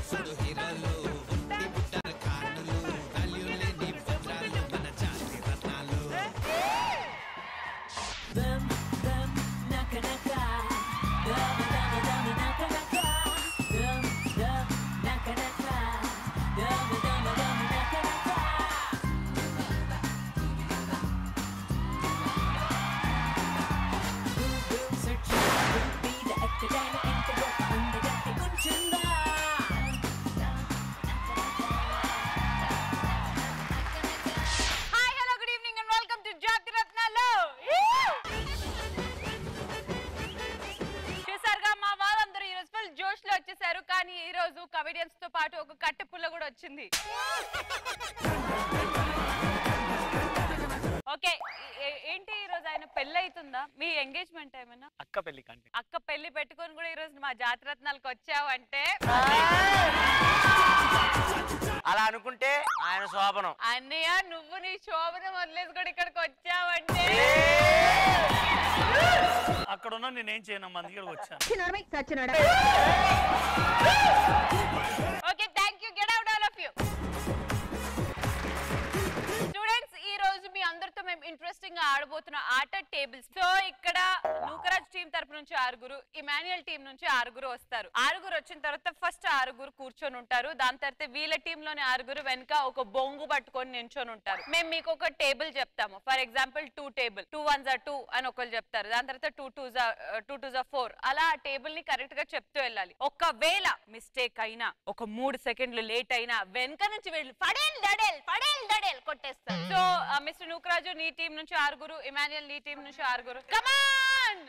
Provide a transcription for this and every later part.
చూడు హీరోలు ఒట్టి బుట్టలు కానులు వాల్యూ లేని వజ్రాలు మన జాతి రత్నాలు Dum dum naka naka dum dum dum naka naka dum dum naka naka dum dum dum naka naka Google search be the ఎక్కడైనా ఎంత గొప్ప అందగత్తె ఉంటుందా hi hello good evening and welcome to Jathi Ratnalu చూసారుగా మా వాళ్ళందరూ ఈ రోజు ఫుల్ జోష్ లో వచ్చేసారు కానీ ఈ రోజు కమెడియన్స్ తో పాటు ఒక కట్టె పుల్ల కూడా వచ్చింది ఓకే ఏంటి ఈ రోజు ఆయన పెళ్లి అవుతుందా మీ ఎంగేజ్మెంట్ ఏమైనా అక్క పెళ్లి కంటే అక్క పెళ్లి పెట్టుకొని కూడా ఈ రోజు మా జాతి రత్నాలకు వచ్చావు అంటే అలా అనుకుంటే ఆయన శోభనం అన్నయ్య నువ్వు నీ శోభను వదిలేసి కూడా ఇక్కడికి వచ్చావంటే అక్కడ ఉన్న నేనేం చేయను అందుకే వచ్చాను okay thank you get out all of you students ఈ రోజు మీ అందరితో మేము ఇంట్రెస్టింగ్ గా ఆడబోతున్న ఆట టేబుల్స్ సో ఇక్కడ నూకరాజ్ టీం తరపు నుంచి ఆరుగురు ఇమాన్యుయల్ టీం నుంచి ఆరుగురు వస్తారు ఆరుగురు వచ్చిన తర్వాత ఫస్ట్ ఆరుగురు కూర్చొని ఉంటారు దాని తర్వాత వీళ్ళ టీం లోని ఆరుగురు వెనక ఒక బొంగు పట్టుకొని నించొని ఉంటారు మేము మీకు ఒక టేబుల్ చెప్తాము for example two table two one జా టూ అని ఒకళ్ళు చెప్తారు దాని తర్వాత టూ టూ జా టూ టూ జా ఫోర్ అలా ఆ టేబుల్ ని కరెక్ట్ గా చెప్తూ వెళ్ళాలి ఒకవేళ మిస్టేక్ అయినా ఒక మూడు సెకండ్లు లేట్ అయినా వెనక నుంచి వెళ్ళి ఫడేల్ దడేల్ ఫడేల్ దడేల్ కొట్టేస్తారు సో మిస్టర్ నూకరాజు నీ టీం నుంచి ఆరుగురు ఇమాన్యుయల్ నీ టీం నుంచి ఆరుగురు come on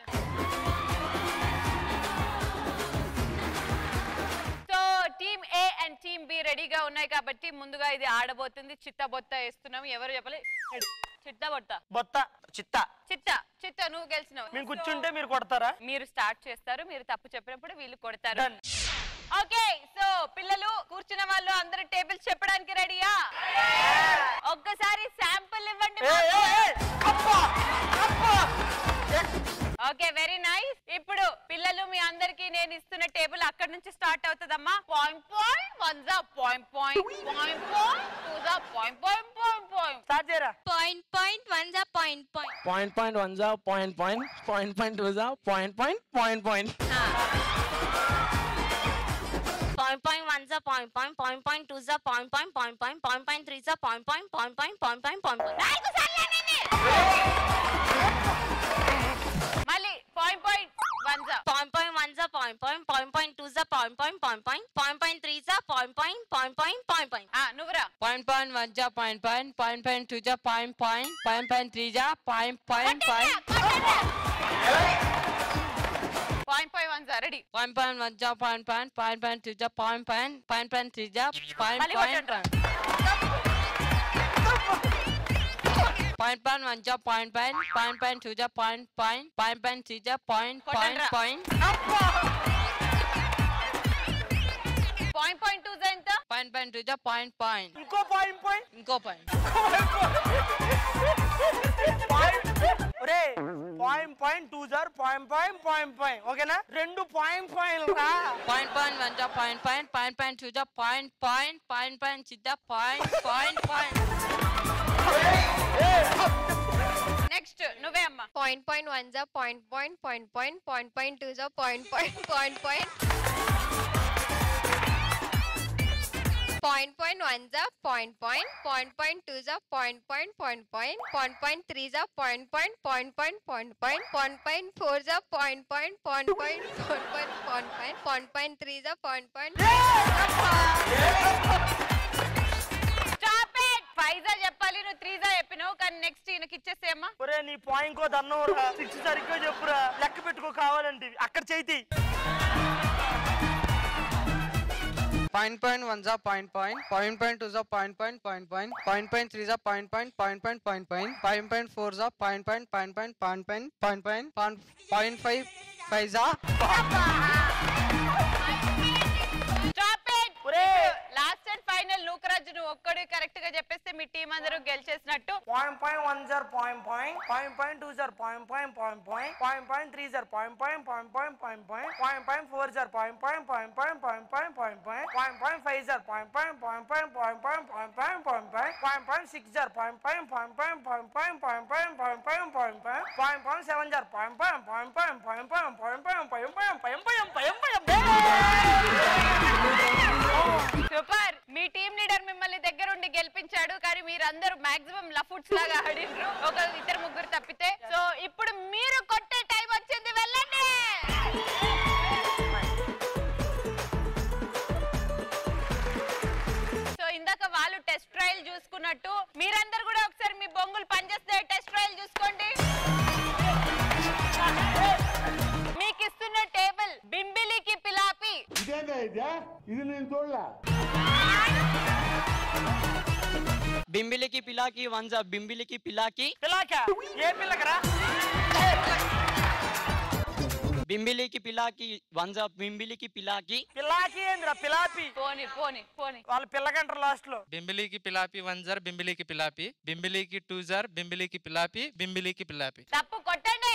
so team A and team B రెడీగా ఉన్నాయి కాబట్టి ముందుగా ఇది ఆడబోతుంది చిత్త బొత్త వేస్తున్నాం ఎవరు చెప్పాలి చిత్త బొత్త బొత్త చిత్త చిత్త చిత్త నువ్వు గెలిచినావు మేము కూర్చుంటే మీరు కొడతారా మీరు స్టార్ట్ చేస్తారు మీరు తప్పు చెప్పినప్పుడు వీళ్ళు కొడతారు Done. ఓకే సో పిల్లలు కూర్చున్న వాళ్ళు అందరు టేబుల్స్ చెప్పడానికి రెడీయా ఒక్కసారి శాంపుల్ ఇవ్వండి ఏ, ఏ, మాకు. ఏ, అబ్బా, అబ్బా. ఓకే వెరీ నైస్ ఇప్పుడు పిల్లలు మీ అందరికి నేను ఇస్తున్న టేబుల్ అక్కడ నుంచి స్టార్ట్ అవుతుందమ్మా పాయింట్ పాయింట్ వన్ జా point point point point two జా point point point point start చేయరా Point point one the point point. Point point one za point point point point two za point point point point. Point point one the point point point point two the point point point point point point three the point point point point point point point point. నాలుగు సార్లు అనండి. మళ్ళీ point point one జా Point point one the point point point point two the point point point point point point three the point point point point point point. ఆ, నువ్వురా Point point one ja point point point point two ja point point point point three ja point point point point point one జా ready point point one ja point point point point two ja point point point point three ja point మళ్ళీ point కొట్టండి. point point one ja point point point point two ja point point point point three ja point point కొట్టండిరా. point point point two జా ఎంత point point two ja point point ఇంకో point point ఇంకో point ఒరే point point two జార్ point point point point ఓకేనా రెండు point point రా point point one ja point point point point two ja point point point point three ja point point point next నువ్వే అమ్మా Point point one the point point point point point point two the point point point point. Point point one the point point point point two the point point point point point point three the point point point point point point point point four the point point point point point point point point point point three the point point. Stop it five జా చెప్పాలి నువ్వు three జా చెప్పినావు కానీ next ఈయనకి ఇచ్చేసేయమ్మా ఒరే నీ point కో దన్నం రా సిక్స్ సరిగ్గా చెప్పురా లెక్క పెట్టుకో కావాలంటే అక్కడ చేతి point point one za point point point point two za point point point point point point three za point point point point point point point point four za point point point point point point point point point point five five za stop it ఒరే last and final నువ్వు నూకరాజు నువ్వు ఒక్కడి correct గా చెప్పేస్తే మీ team అందరూ గెలిచేసినట్టు point point one జార్ point point point point two జార్ point point point point point point three జార్ point point point point point point point point four జార్ point point point point point point point point point point five జార్ point point point point point point point point point point point point six జార్ point point point point point point point point point point point point point point seven జార్ point point point point point point point point point point point point point super మీ team leader మిమ్మల్ని దగ్గరుండి గెలిపించాడు కానీ మీరందరూ maximum లఫుట్స్ లాగా ఆడిండ్రు ఒక ఇద్దరు ముగ్గురు తప్పితే సో ఇప్పుడు మీరు కొట్టే టైం వచ్చింది వెళ్ళండి సో ఇందాక వాళ్ళు టెస్ట్ ట్రయల్ చూసుకున్నట్టు మీరందరూ కూడా ఒకసారి మీ బొంగులు పనిచేస్తే టెస్ట్ ట్రయల్ చూసుకోండి మీకు ఇస్తున్న టేబుల్ బింబిలికి పిలాపి బింబిలికి పిలాకి వంజ బింబిలికి పిలాకి పిల్లాక ఏ పిల్లకరా బింబిలికి పిలాకి వంజ బింబిలికి పిలాకి పిల్లాకి ఏందిరా పిలాపి పోని పోని పోని వాళ్ళు పిల్లకంటారు లాస్ట్ లో బింబిలికి పిలాపి వన్ జర్ బింబిలికి పిలాపి బింబిలికి టూ జర్ బింబిలికి పిలాపి బింబిలికి పిలాపి తప్పు కొట్టండి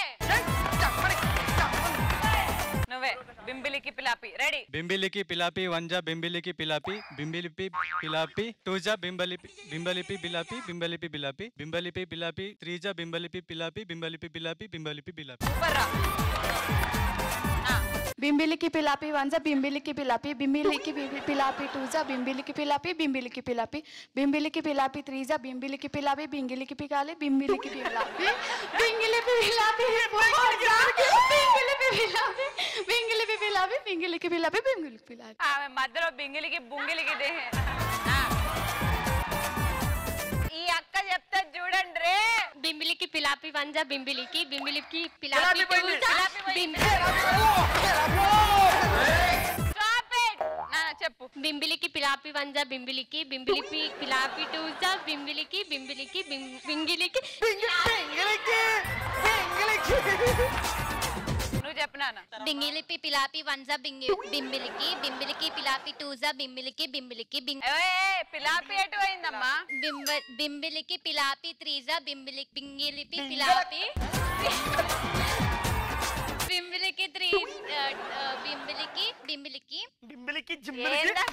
నువ్వే బింబిలికి పిలాపి రెడీ బింబిలికి పిలాపి వన్ జా బింబిలికి పిలాపి బింబిలిపి పిలాపి టూ జా బింబలిపి బింబలిపి బిలాపి బింబలిపి బిలాపి బింబలిపి బిలాపి త్రీ జా బింబలిపి పిలాపి బింబలిపి బిలాపి బింబలిపి బిలాపి సూపర్ రా బింబిలికి పిలాపి వంజ బింబిలికి పిలాపి బింబిలికి బి- పిలాపి టూజా బింబిలికి పిలాపి బింబిలికి పిలాపి బింబిలికి పిలాపి త్రీజా బింబిలికి పిలాపి బింగిలికి పిగాలి బింబిలికి పిలాపి బింగిలిపి పిలాపి ఫోర్జా, బింగిలిపి పిలాపి బింగిలిపి పిలాపి బింగిలికి పిలాపి బింగిలికి పిలాపి ఆమె మధ్యలో బింగిలికి బుంగిలికి దే ఈ అక్క చెప్తా చూడండి రే బింబిలికి పిలాపి వంజ బింబిలికి బింబిలికి పిలాపి పిలాపి పోయింది. టూజా, పిలాపి పోయింది. Stop it. నాన్న చెప్పు బింబిలికి పిలాపి వంజ బింబిలికి బింబిలికి పిలాపి టూజా బింబిలికి బింబిలికి బిం- బింగిలికి నువ్వు చెప్పు నాన్న బింగిలిపి పిలాపి వంజ బింగి బింబిలికి బింబిలికి పిలాపి టూజా బింబిలికి బింబిలికి బింగ్ ఏ పిలాపి ఎటు పోయిందమ్మా బింబ బింబిలికి పిలాపి త్రీజా బింబిలి బింగిలిపి పిలాపి బింబిలికి త్రీ ఆ, ఆ, బింబిలికి బింబిలికి బింబిలికి జింబిలికి ఏందా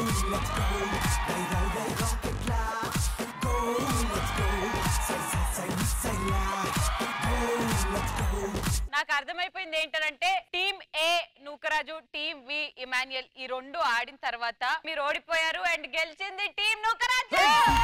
నాకు అర్థమైపోయింది ఏంటంటే team A Nookaraju team B Emmanuel ఈ రెండు ఆడిన తర్వాత మీరు ఓడిపోయారు అండ్ గెలిచింది టీమ్ నూకరాజు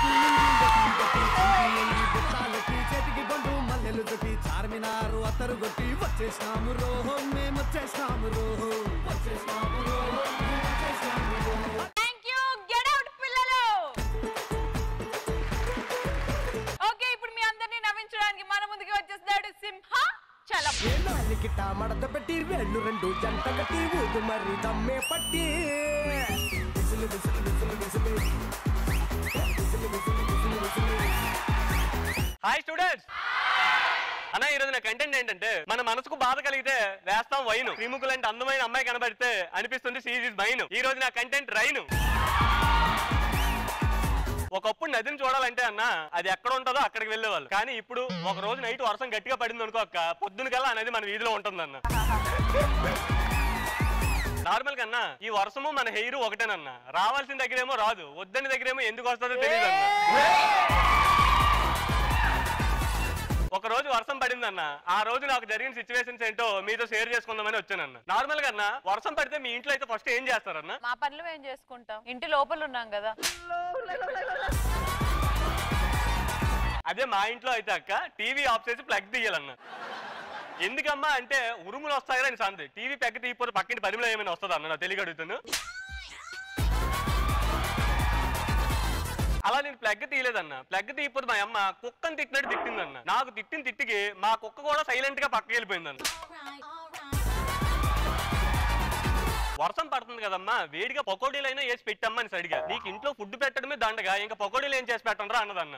చేతికి బండు మల్లెలు చుట్టి చార్మినారు అత్తరు కొట్టి వచ్చేసినాము రోహో మేము వచ్చేసినాము రోహో వచ్చేసినాము రోహో మేము వచ్చేసినాము రోహో థ్యాంక్ యూ గెట్ అవుట్ పిల్లలు ఓకే ఇప్పుడు మీ అందరినీ నవ్వించడానికి మన ముందుకి వచ్చేస్తాడు సింహ చలం నాలికిట మడత పెట్టి వేళ్ళు రెండు జంట కట్టి ఊదు మరి దమ్మే పట్టి విసులు విసులు విసులు విసులు విసులు విసులు విసులు విసులు హాయ్ స్టూడెంట్స్ అన్న ఈ రోజు నా కంటెంట్ ఏంటంటే మన మనసుకు బాధ కలిగితే వేస్తాం వైను శ్రీముఖు లాంటి అందమైన అమ్మాయి కనబడితే అనిపిస్తుంది సీజ్ ఇస్ మైను ఈ రోజు నా కంటెంట్ రైను ఒకప్పుడు నదిని చూడాలంటే అన్న అది ఎక్కడ ఉంటుందో అక్కడికి వెళ్ళేవాళ్ళు కానీ ఇప్పుడు ఒక రోజు నైట్ వర్షం గట్టిగా పడింది అనుకో అక్క పొద్దున కల్లా ఆ నది మన వీధిలో ఉంటుందన్న నార్మల్ కన్నా ఈ వర్షము మన హెయిర్ ఒకటేనన్న రావాల్సిన దగ్గరేమో రాదు వద్దని దగ్గరేమో ఎందుకు వస్తుందో తెలియదు ఒక రోజు వర్షం పడిందన్న ఆ రోజు నాకు జరిగిన సిచ్యువేషన్స్ ఏంటో మీతో షేర్ చేసుకుందామని వచ్చానన్న నార్మల్ గా అన్న వర్షం పడితే మీ ఇంట్లో అయితే ఫస్ట్ ఏం చేస్తారన్న మా పనులు ఏం చేసుకుంటాం ఇంటి లోపల ఉన్నాం కదా అదే మా ఇంట్లో అయితే అక్క టీవీ ఆఫ్ చేసి ప్లగ్ తీయాలన్న ఎందుకమ్మా అంటే ఉరుములు వస్తాయి అని సంది టీవీ పెగ్గ తీయకపోతే పక్కింటి పరిమిలో ఏమైనా వస్తుందా అన్న నాకు తెలియక అడుగుతాను అలా నేను ప్లగ్ తీయలేదన్న ప్లగ్ తీయకపోతే మా అమ్మ కుక్కని తిట్టినట్టు తిట్టిందన్న నాకు తిట్టిన తిట్టికి మా కుక్క కూడా సైలెంట్ గా పక్కకి వెళ్ళిపోయిందన్న వర్షం పడుతుంది కదమ్మా వేడిగా పకోడీలైనా వేసి పెట్టమ్మా అని అడిగా నీకు ఇంట్లో ఫుడ్ పెట్టడమే దండగా ఇంకా పకోడీలు ఏం చేసి పెట్టండి అన్నదన్న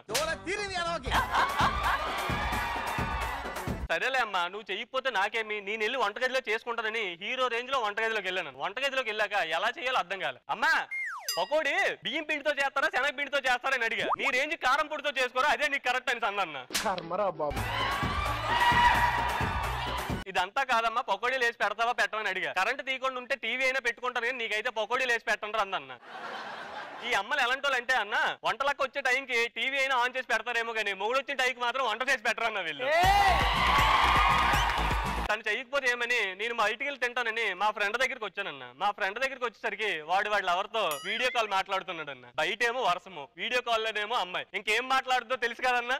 సరేలే అమ్మా నువ్వు చెయ్యకపోతే నాకేమి నేను వెళ్ళి వంటగదిలో చేసుకుంటానని హీరో రేంజ్ లో వంటగదిలోకి వెళ్ళాను వంటగదిలోకి వెళ్ళాక ఎలా చేయాలో అర్థం కాలే అమ్మా పకోడి బియ్యం పిండితో చేస్తారా శనగ పిండితో చేస్తారా అని అడిగా నీ రేంజ్ కారం పొడితో చేసుకోరా అదే నీకు కరెక్ట్ అని అన్న కర్మరా బాబు ఇదంతా కాదమ్మా పకోడీలు వేసి పెడతావా పెట్టమని అడిగా కరెంట్ తీయకుండా ఉంటే టీవీ అయినా పెట్టుకుంటాను కానీ నీకైతే పకోడీలు వేసి పెట్టండి అందన్న ఈ అమ్మలు ఎలాంటి వాళ్ళు అంటే అన్న వంటలకు వచ్చే టైంకి టీవీ అయినా ఆన్ చేసి పెడతారేమో కానీ మొగుడు వచ్చిన టైంకి మాత్రం వంట చేసి పెట్టరు అన్న వీళ్ళు తను చేయకపోతే ఏమని నేను మా ఇంటికి వెళ్ళి తింటానని మా ఫ్రెండ్ దగ్గరికి వచ్చానన్న మా ఫ్రెండ్ దగ్గరికి వచ్చేసరికి వాడు వాడు ఎవరితో వీడియో కాల్ మాట్లాడుతున్నాడు అన్న బయట ఏమో వర్షము వీడియో కాల్ లోనేమో అమ్మాయి ఇంకేం మాట్లాడుతుందో తెలుసు కదన్నా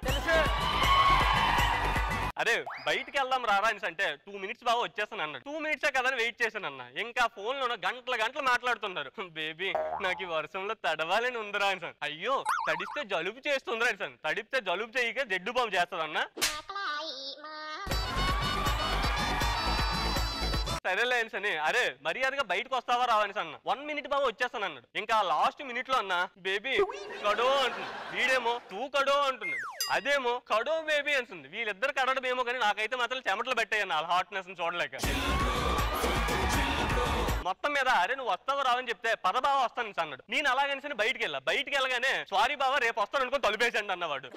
అదే బయటికి వెళ్దాం రారా అని అంటే టూ మినిట్స్ బాగా వచ్చేస్తాను అన్నాడు టూ మినిట్సే కదని వెయిట్ చేశాను అన్న ఇంకా ఫోన్ లో గంటల గంటలు మాట్లాడుతున్నారు బేబీ నాకు ఈ వర్షంలో తడవాలని ఉందిరా అని సార్ అయ్యో తడిస్తే జలుబు చేస్తుందిరా అని సార్ తడిపితే జలుబు చేయక జడ్డు బాంబు చేస్తుందన్న సరేలే అనేసి అని అరే మర్యాదగా బయటకు వస్తావా రావని అన్న వన్ మినిట్ బాగా వచ్చేస్తాను అన్నాడు ఇంకా లాస్ట్ మినిట్ లో అన్న బేబీ కడో అంటుంది వీడేమో తూ కడో అంటున్నాడు అదేమో కడో బేబీ అంటుంది వీళ్ళిద్దరు కడడం ఏమో కానీ నాకైతే మాత్రం చెమటలు పెట్టాయన్న వాళ్ళ హాట్నెస్ చూడలేక మొత్తం మీద అరే నువ్వు వస్తావా రావని చెప్తే పద బావ వస్తాను అనేసి అన్నాడు నేను అలాగనేసి బయటికి వెళ్ళా బయటికి వెళ్ళగానే సారీ బావ రేపు వస్తాను అనుకుని తలుపేసండి అన్నవాడు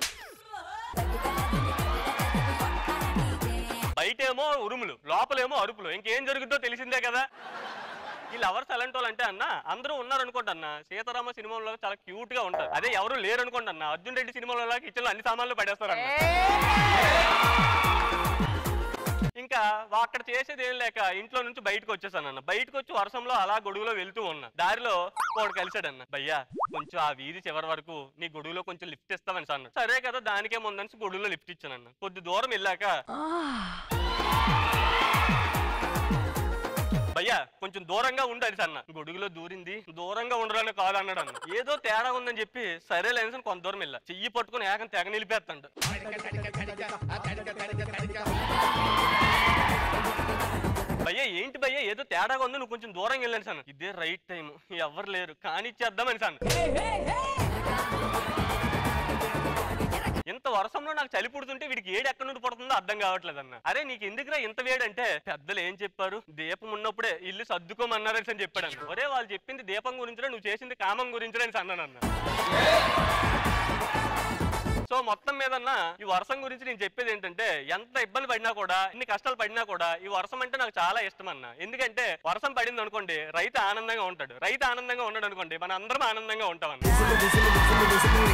బయటేమో ఉరుములు లోపలేమో అరుపులు ఇంకేం జరుగుతుందో తెలిసిందే కదా ఈ లవర్స్ ఎలాంటి వాళ్ళు అంటే అన్న అందరూ ఉన్నారు అనుకోండి అన్న సీతారామ సినిమాలో చాలా క్యూట్ గా ఉంటారు అదే ఎవరు లేరు అనుకోండి అన్న అర్జున్ రెడ్డి సినిమాలో కిచెన్ లో అన్ని సామాన్లు పడేస్తారు అన్న ఇంకా వా- అక్కడ చేసేది ఏం లేక ఇంట్లో నుంచి బయటకు వచ్చేసాను అన్న బయటకు వచ్చి వర్షంలో అలా గొడుగులో వెళ్తూ ఉన్నా దారిలో వాడు కలిసాడన్న భయ్యా కొంచెం ఆ వీధి చివరి వరకు నీ గొడుగులో కొంచెం లిఫ్ట్ ఇస్తామని అన్నాడు సరే కదా దానికే ముందని గొడుగులో లిఫ్ట్ ఇచ్చానన్న కొద్ది దూరం వెళ్ళాక భయ్యా కొంచెం దూరంగా ఉండాలి అన్న గొడుగులో దూరింది దూరంగా ఉండడానికి కాదు అన్నాడు అన్న ఏదో తేడా ఉందని చెప్పి సరే లేని కొంత దూరం వెళ్ళా చెయ్యి పట్టుకుని ఏకం తెగ నిలిపేస్తాడు భయ్యా ఏంటి భయ్యా ఏదో తేడాగా ఉంది నువ్వు కొంచెం దూరం వెళ్ళాను సార్ ఇదే రైట్ టైం ఎవరు లేరు కానిచ్చేద్దామని సార్ ఇంత వర్షంలో నాకు చలి పుడుతుంటే వీడికి ఏడు ఎక్కడి నుండి పడుతుందో అర్థం కావట్లేదు అన్న అరే నీకు ఎందుకురా ఇంత వేడి అంటే పెద్దలు ఏం చెప్పారు దీపం ఉన్నప్పుడే ఇల్లు సర్దుకోమన్నారని అని చెప్పాడు అన్న ఒరే వాళ్ళు చెప్పింది దీపం గురించిరా నువ్వు చేసింది కామం గురించిరా అని అన్నాను అన్న సో మొత్తం మీద ఈ వర్షం గురించి నేను చెప్పేది ఏంటంటే ఎంత ఇబ్బంది పడినా కూడా ఇన్ని కష్టాలు పడినా కూడా ఈ వర్షం అంటే నాకు చాలా ఇష్టం అన్న ఎందుకంటే వర్షం పడింది అనుకోండి రైతు ఆనందంగా ఉంటాడు రైతు ఆనందంగా ఉన్నాడు అనుకోండి మన అందరం ఆనందంగా ఉంటాం అన్న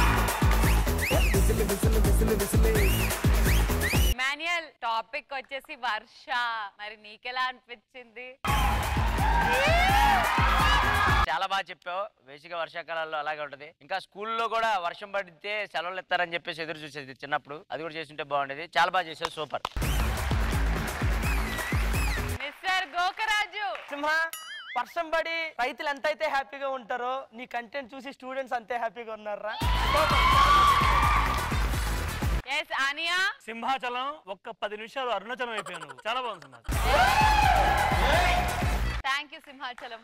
మాన్యుయల్ టాపిక్ వచ్చేసి వర్ష మరి నీకెలా అనిపించింది చాలా బాగా చెప్పావు వేసిగా వర్షాకాలాల్లో అలాగే ఉంటది ఇంకా స్కూల్లో కూడా వర్షం పడితే సెలవులు ఇస్తారని చెప్పేసి ఎదురు చూసేది చిన్నప్పుడు అది కూడా చేస్తుంటే బాగుండేది చాలా బాగా చేసావు సూపర్ మిస్టర్ గోకరాజు సింహ వర్షం పడి రైతులు ఎంత అయితే హ్యాపీగా ఉంటారో నీ కంటెంట్ చూసి స్టూడెంట్స్ అంతే హ్యాపీగా ఉన్నారా ఎస్ ఆనియా సింహాచలం ఒక్క పది నిమిషాలు అరుణాచలం అయిపోయావు నువ్వు చాలా బాగుంది Simhachalam thank you Simhachalam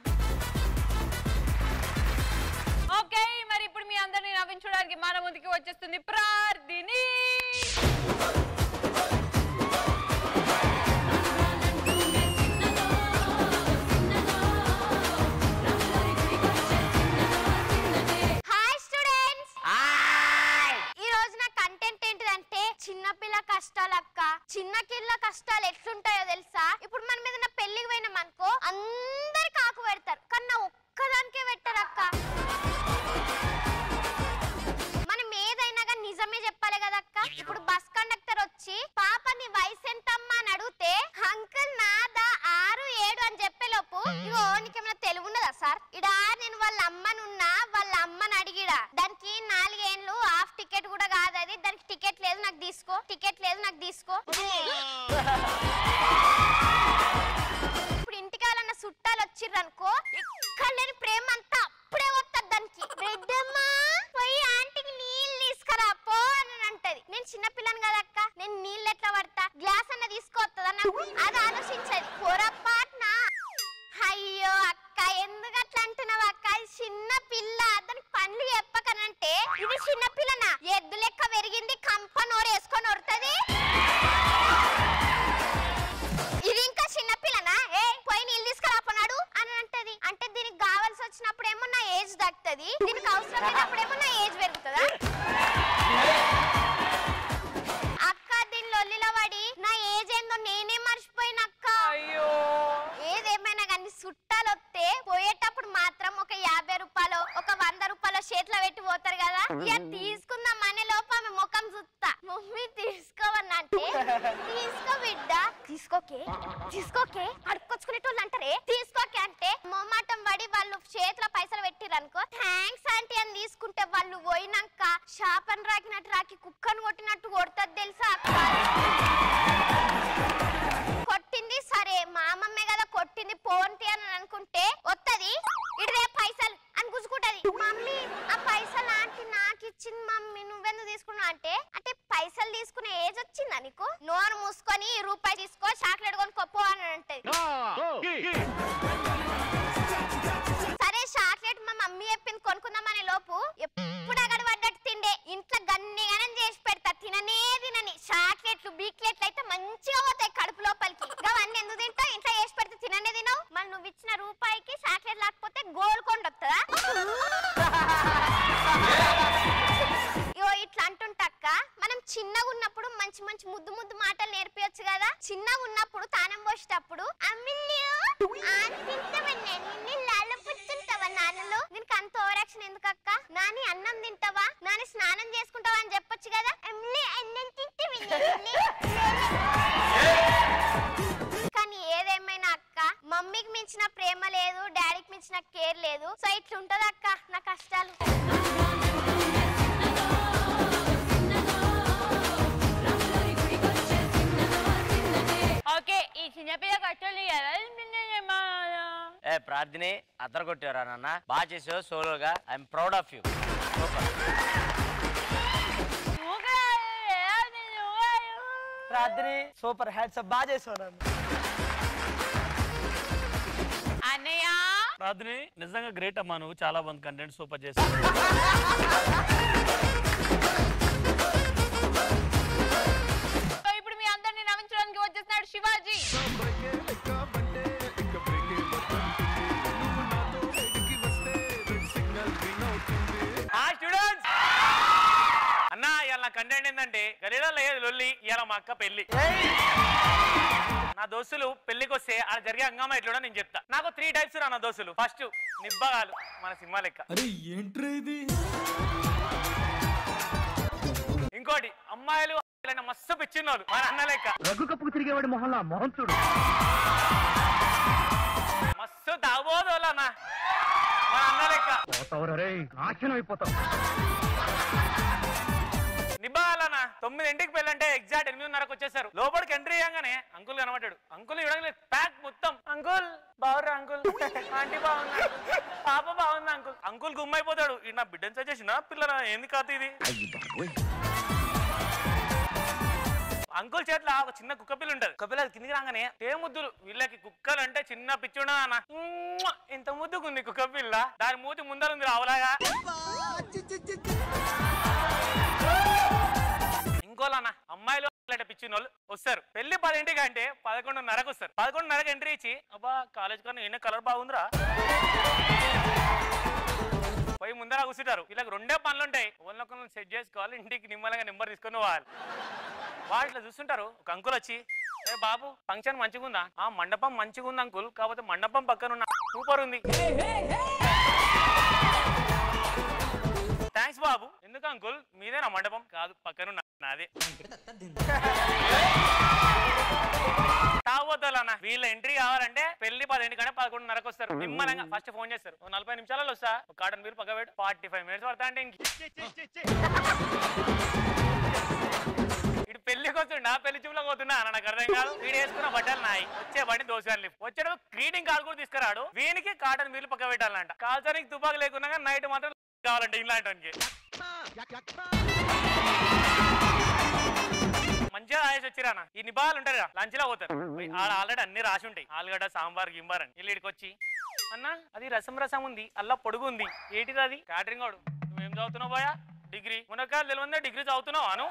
okay మరి ఇప్పుడు మీ అందరిని నవ్వించడానికి మన ముందుకి వచ్చేస్తుంది ప్రార్థిని హాయ్ స్టూడెంట్స్ ఈ రోజు నా కంటెంట్ ఏంటిదంటే చిన్నపిల్ల కష్టాలు అక్క చిన్న కిల్ల కష్టాలు ఎట్లుంటాయో తెలుసా ఇప్పుడు మనం ఏదైనా పెళ్లికి పోయినాం అనుకో అందరు కాకు పెడతారు కానీ నా ఒక్కదానికే పెట్టరు అక్క మనం ఏదైనా కానీ నిజమే చెప్పాలి కదా అక్క ఇప్పుడు బస్ కండక్టర్ వచ్చి పాప నీ వయసు ఎంతమ్మా అని అడిగితే అంకుల్ నాదా ఆరు ఏడు అని చెప్పేలోపు ఇగో నీకేమైనా తెలుగు ఉన్నదా సార్ ఇడా నేను వాళ్ళ అమ్మనున్నా వాళ్ళ అమ్మని అడిగిడా దానికి నాలుగేండ్లు హాఫ్ టికెట్ కూడా కాదు అది దానికి టికెట్ లేదు నాకు తీసుకో టికెట్ లేదు నాకు తీసుకో ఇప్పుడు ఇంటికి వాళ్ళన్న చుట్టాలు వచ్చిర్రు అనుకో ఇక్కడ లేని ప్రేమ అంతా అప్పుడే వస్తుంది దానికి బిడ్డమ్మా పోయి ఆంటీకి నీళ్ళు తీసుకురా పో అని అంటది నేను చిన్న పిల్లని కదక్క నేను నీళ్ళు ఎట్లా పడతా గ్లాస్ అన్న తీసుకొస్తుందా నాకు అది ఆలోచించదు పొరపాటున అయ్యో అక్క ఎందుకు అట్లా అంటున్నావు అక్క ఇది చిన్న పిల్ల దానికి పనులు చెప్పకనంటే ఇది చిన్న పిల్లనా ఎద్దు లెక్క పెరిగింది కంప నోరు వేసుకొని వరుతుంది ఇది ఇంకా చిన్న పిల్లనా ఏ పోయి నీళ్ళు తీసుకురాపన్నాడు అని అంటది అంటే దీనికి కావాల్సి వచ్చినప్పుడు ఏమో నా ఏజ్ దక్కుతుంది ఇక తీసుకుందాం అనే లోపు ఆమె ముఖం చూస్తా మమ్మీ తీసుకోవన్నా అంటే తీసుకో బిడ్డ తీసుకోకే తీసుకోకే అడుక్కొచ్చుకునేటోళ్ళు అంటారే తీసుకోకే అంటే మొమ్మాటం పడి వాళ్ళు చేతిలో పైసలు పెట్టిరనుకో థ్యాంక్స్ ఆంటీ అని తీసుకుంటే వాళ్ళు పోయినాక షాపని రాకినట్టు రాకి కుక్కను కొట్టినట్టు కొడుతుంది తెలుసా అక్క కొట్టింది సరే మా అమ్మమ్మే కదా కొట్టింది పోంటి అని అనుకుంటే వత్తది ఇడిదే పైసలు అని గుసుకుంటది మమ్మీ ఆ పైసలు ఆంటీ నాకు ఇచ్చింది మమ్మీ నువ్వెందుకు తీసుకున్నావు అంటే అంటే పైసలు తీసుకునే ఏజ్ వచ్చిందా నీకు నోరు మూసుకొని ఈ రూపాయి తీసుకో చాక్లెట్ కొనుక్కోపో అని అంటది సరే చాక్లెట్ మా మమ్మీ చెప్పింది కొనుక్కుందామనే లోపు ఎప్పుడు అగడ పడ్డట్టు తిండే ఇంట్లో గన్నిగానం చేసి పెడతా తిననే తినని చాక్లెట్లు బీక్లెట్లు అయితే మంచిగా పోతాయి కడుపు లోపలికి అవన్నీ ఎందుకు తింటావు ఇంట్లో చేసి పెడితే తిననే తినవు మళ్ళీ నువ్వు ఇచ్చిన రూపాయికి చాక్లెట్ లేకపోతే గోల్కొండ వస్తుందా ఇగో ఇట్లా అంటుంటక్క మనం చిన్నగా ఉన్నప్పుడు మంచి మంచి ముద్దు ముద్దు మాటలు నేర్పించచ్చు కదా చిన్నగా ఉన్నప్పుడు తానం పోసేటప్పుడు అమ్మిల్లు లాలపుచ్చుంటావా నాన్నలు దీనికి అంత ఓరాక్షన్ ఎందుకు అక్క నాని అన్నం తింటావా నాని స్నానం చేసుకుంటావా అని చెప్పొచ్చు కదా అమ్మిలి అన్నం తింటే కానీ ఏదేమైనా అక్క మమ్మీకి మించిన ప్రేమ లేదు డాడీకి మించిన కేర్ లేదు సో ఇట్లుంటది అక్క నా కష్టాలు ఓకే ఈ చిన్నపిల్ల కట్టలు ఎవరు తిన్నారేమో? ఏ ప్రార్థని అద్దరు కొట్టారా నాన్న బాగా చేసావు సోలోగా ఐఎమ్ ప్రౌడ్ ఆఫ్ యూ రాత్రి సూపర్ హ్యాట్స్ బాగా చేసావు అన్నయ్య రాత్రి నిజంగా గ్రేట్ అమ్మా నువ్వు చాలా బాగుంది కంటెంట్ సూపర్ చేసావు సో ఇప్పుడు మీ అందరిని నవ్వించడానికి వచ్చేస్తున్నాడు శివాజీ ఆ స్టూడెంట్స్ అన్న ఇవాళ కంటెంట్ ఏంటంటే గలీలో లేదు లొల్లి ఇవాళ మా అక్క పెళ్లి నా దోస్తులు పెళ్లికి వస్తే ఆడ జరిగే హంగామా ఎట్లుడో నేను చెప్తా నాకు త్రీ టైప్స్ రా నా దోస్తులు ఫస్ట్ నిబ్బగాలు మన సినిమా లెక్క అరే ఏంట్రా ఇది ఇంకోటి అమ్మాయిలు అసలైన మస్తు పిచ్చిన్నోళ్ళు మన అన్న లెక్క రఘు కప్పుకు తిరిగేవాడి మొహంలా మొహం చూడు మస్తు తాగబోదోళ్ళు అన్న మన అన్న లెక్క పోతావురా రే నాశనం అయిపోతావు నిబ్బాలన్న తొమ్మిదింటికి పెళ్ళంటే ఎగ్జాక్ట్ ఎనిమిదిన్నరకు వచ్చేసారు లోపలికి ఎంట్రీ అయ్యంగానే అంకుల్ కనబడ్డాడు అంకుల్ ఇవ్వడం ప్యాక్ మొత్తం అంకుల్ బాగురా అంకుల్ ఆంటీ బాగుంది uncle. పాప బాగుంది అంకుల్ అంకుల్ గుమ్మైపోతాడు ఈ నా బిడ్డను సజెషన్ పిల్లల ఏంది కాదు ఇది అంకుల్ చేతిలో ఒక చిన్న కుక్క పిల్ల ఉంటది కుక్క పిల్ల కిందికి రాగానే ఏ ముద్దులు వీళ్ళకి కుక్కలు అంటే చిన్న పిచ్చి ఉండదు అన్న ఉమ్మ, ఇంత ముద్దుకుంది కుక్క పిల్ల దాని మూతి ముందర ఉంది రావులాగా ఇంకోలన్న అమ్మాయిలు అట్లా పిచ్చిన వాళ్ళు వస్తారు పెళ్లి పదింటికి అంటే పదకొండున్నరకు వస్తారు పదకొండున్నరకు ఎంట్రీ ఇచ్చి అబ్బా కాలేజ్ కన్నా ఎన్న కలర్ బాగుందిరా పోయి ముందర కూర్చుంటారు వీళ్ళకి రెండే పనులు ఉంటాయి ఒకరినొకరు సెట్ చేసుకోవాలి ఇంటికి నిమ్మలంగా నెంబర్ తీసుకొని పోవాలి వాళ్ళు ఇట్లా చూస్తుంటారు ఒక అంకుల్ వచ్చి ఏ బాబు ఫంక్షన్ మంచిగా ఉందా ఆ మండపం మంచిగా ఉంది అంకుల్ కాకపోతే మండపం పక్కన ఉన్న సూపర్ ఉంది థ్యాంక్స్ బాబు ఎందుకు అంకుల్ మీదేనా మండపం కాదు పక్కన నాదే తాగోతాలన్న వీళ్ళ ఎంట్రీ కావాలంటే పెళ్లి పదింటి కంటే పదకొండున్నరకు వస్తారు నిమ్మలంగా ఫస్ట్ ఫోన్ చేస్తారు ఓ నలభై నిమిషాలలో వస్తా ఒక కాటన్ మీరు పక్క పెట్టు ఫార్టీ ఫైవ్ మినిట్స్ పడతా అంటే ఇంక ఇటు పెళ్లికి వస్తుండా పెళ్లి చూపులకు పోతున్నా అన్న నాకు అర్థం కాదు వీడు వేసుకున్న బట్టలు నాయి వచ్చే బండి దోసాను లిఫ్ట్ వచ్చాడు గ్రీటింగ్ కార్డు కూడా తీసుకురాడు వీనికి కాటన్ మీరు పక్క పెట్టాలంట కాల్చడానికి తుపాకు లేకున్నా నైట్ మాత్రం కావాలంటే ఇలాంటి మంచిగా రాసి వచ్చిరానా ఈ నిబాలు ఉంటారు కదా లంచ్ లో పోతారు పోయి ఆడ ఆల్రెడీ అన్ని రాసి ఉంటాయి ఆలుగడ్డ సాంబార్ గింబార్ అని వీళ్ళు ఇక్కడికి వచ్చి అన్న అది రసం రసం ఉంది అల్లా పొడుగు ఉంది ఏంటిది అది క్యాటరింగ్ వాడు నువ్వేం చదువుతున్నావు పోయా డిగ్రీ మునక్కాయలు తెలియదా డిగ్రీ చదువుతున్నావు అను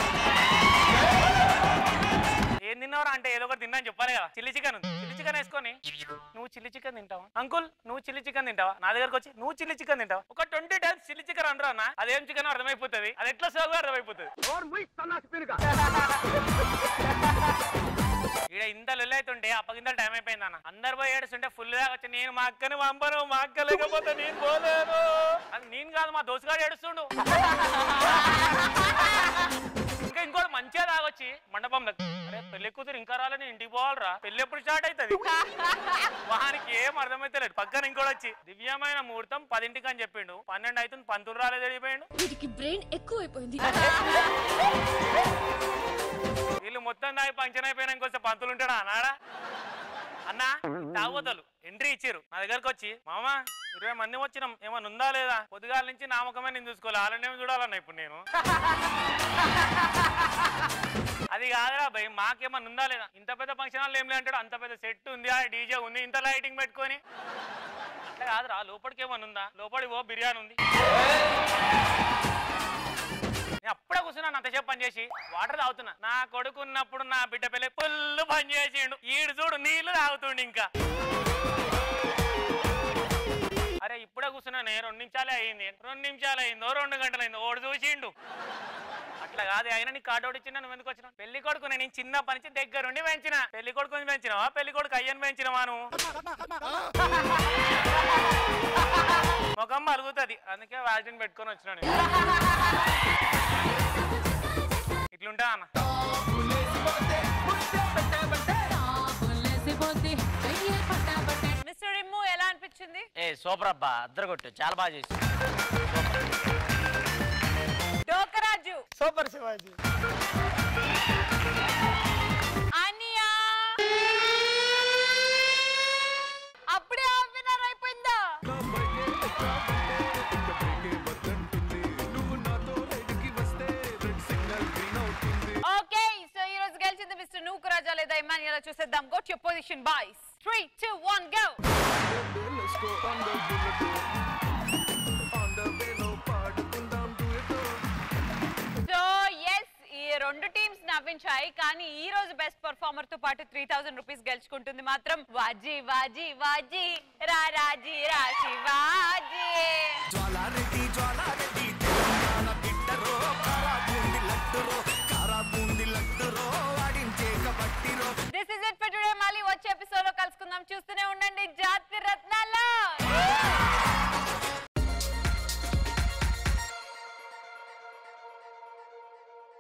ఏం తిన్నావురా అంటే ఏదో ఒకటి తిన్నా అని చెప్పాలి కదా చిల్లి చికెన్ ఉంది చిల్లి చికెన్ వేసుకొని నువ్వు చిల్లి చికెన్ తింటావా అంకుల్ నువ్వు చిల్లి చికెన్ తింటావా నా దగ్గరకు వచ్చి నువ్వు చిల్లి చికెన్ తింటావా ఒక ట్వంటీ టైమ్స్ చిల్లి చికెన్ అంటారా అన్న అదేం చికెన్ అర్థమైపోతుంది అది ఎట్లా సోగా అర్థమైపోతుంది ఈడ ఇంత లొల్లి అవుతుంటే అప్పగింత టైం అయిపోయింది అన్న అందరు పోయి ఏడుస్తుంటే ఫుల్ దాకా వచ్చి నేను మా అక్కని పంపను మా అక్క లేకపోతే నేను పోలేను అది నేను కాదు మా దోసుగాడు ఏడుస్తుండు ఇంకా ఇంకోటి మంచిగా తాగొచ్చి మండపంలో అరే పెళ్లి కూతురు ఇంకా రాలని ఇంటికి పోవాలరా పెళ్లి ఎప్పుడు స్టార్ట్ అవుతుంది వానికి ఏం అర్థమైతలేదు పక్కన ఇంకోటి వచ్చి దివ్యమైన ముహూర్తం పదింటికి అని చెప్పిండు పన్నెండు అవుతుంది పంతులు రాలేదు వెళ్ళిపోయిండు వీటికి బ్రెయిన్ ఎక్కువైపోయింది వీళ్ళు మొత్తం దాగి పంచర్ అయిపోయినా ఇంకొస్తే పంతులు ఉంటాడా అన్నాడా అన్న తాగుబోతలు ఎంట్రీ ఇచ్చారు నా దగ్గరకు వచ్చి మామ ఇరవై మంది వచ్చినాం ఏమన్నా ఉందా లేదా పొద్దుగాల నుంచి నా ముఖమే నేను చూసుకోవాలి వాళ్ళనేమో చూడాలన్న ఇప్పుడు నేను అది కాదురా భయ్ మాకేమన్నా ఉందా లేదా ఇంత పెద్ద ఫంక్షన్ హాల్ ఏం లేదంటాడు అంత పెద్ద సెట్ ఉంది ఆ డీజే ఉంది ఇంత లైటింగ్ పెట్టుకొని అట్లా కాదురా లోపలికి ఏమన్నా ఉందా లోపలికి ఓ బిర్యానీ ఉంది నేను అప్పుడే కూర్చున్నాను అంతసేపు పని చేసి వాటర్ తాగుతున్నా నా కొడుకు ఉన్నప్పుడు నా బిడ్డ పిల్ల ఫుల్ పని చేసిండు ఈడు చూడు నీళ్లు తాగుతుండు ఇంకా అరే ఇప్పుడే కూర్చున్నాను రెండు నిమిషాలే అయింది రెండు నిమిషాలు అయిందో రెండు గంటలు అయిందో ఓడి చూసిండు అట్లా కాదు అయినా నీకు కార్డు ఒకటి ఇచ్చిన నువ్వు ఎందుకు వచ్చినా పెళ్లి కొడుకు నేను చిన్న పని నుంచి దగ్గరుండి పెంచిన పెళ్లి కొడుకుని పెంచినవా పెళ్లి కొడుకు అయ్యని పెంచినవా నువ్వు ముఖం మరుగుతుంది అందుకే వ్యాక్సిన్ పెట్టుకొని వచ్చినా నేను ఇట్లుంటా అన్న మిస్టర్ రిమ్ము ఎలా అనిపించింది ఏ సూపర్ అబ్బా అద్దరు కొట్టు చాలా బాగా చేసి డోకరాజు సూపర్ శివాజీ అనియా అప్పుడే ఆపినారు అయిపోయిందా ఓకే సో ఈ రోజు గెలిచింది మిస్టర్ నూకు రాజా లేదా ఇమాన్యుల్ చూసేద్దాం got your position boys three two one go so yes ఈ రెండు టీమ్స్ నవ్వించాయి కానీ ఈ రోజు బెస్ట్ పర్ఫార్మర్ తో పాటు త్రీ థౌసండ్ రూపీస్ గెలుచుకుంటుంది మాత్రం వాజీ వాజీ వాజీ రా రాజీ రా శివా